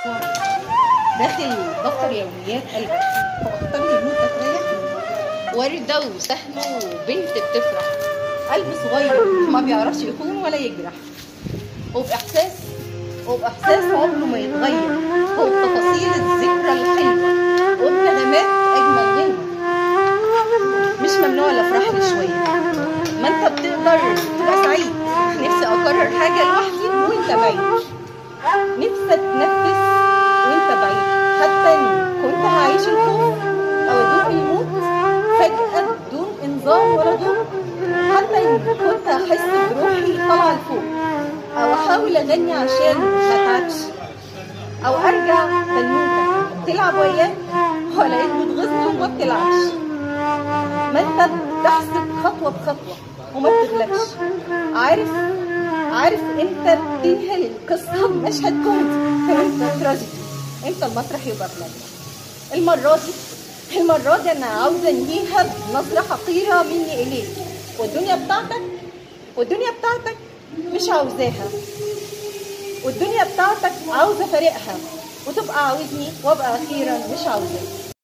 داخل دفتر يوميات قلبك فاختار لي نوتة تريحني وردة وسهل وبنت بتفرح قلب صغير ما بيعرفش يخون ولا يجرح وبإحساس وبإحساس عمره ما يتغير وبتفاصيل الذكرى الحلوة وبكلمات أجمل غنى مش ممنوع الأفراح لي شوية ما أنت بتقدر تبقى سعيد نفسي أكرر حاجة لوحدي وأنت بعيد نفسي أتنفس وأنت بعيد حتى إن كنت هعيش الخوف أو أدوق الموت فجأة بدون إنذار ولا ضوء حتى إن كنت أحس بروحي طالعة لفوق أو أحاول أغني عشان ما أتعبش أو أرجع بنوتة تلعب وياك ولا بتغيظني وما بتلعبش ما أنت بتحسب خطوة بخطوة وما بتغلبش عارف عارف انت بتنهي القصة بمشهد كوميدي انت تراجيدي انت المسرح يبقى بلاد المرة دي المرة دي انا عاوزة انهيها بنظرة حقيرة مني اليك والدنيا بتاعتك والدنيا بتاعتك مش عاوزاها والدنيا بتاعتك عاوزة فارقها وتبقى عاوزني وابقى اخيرا مش عاوزاك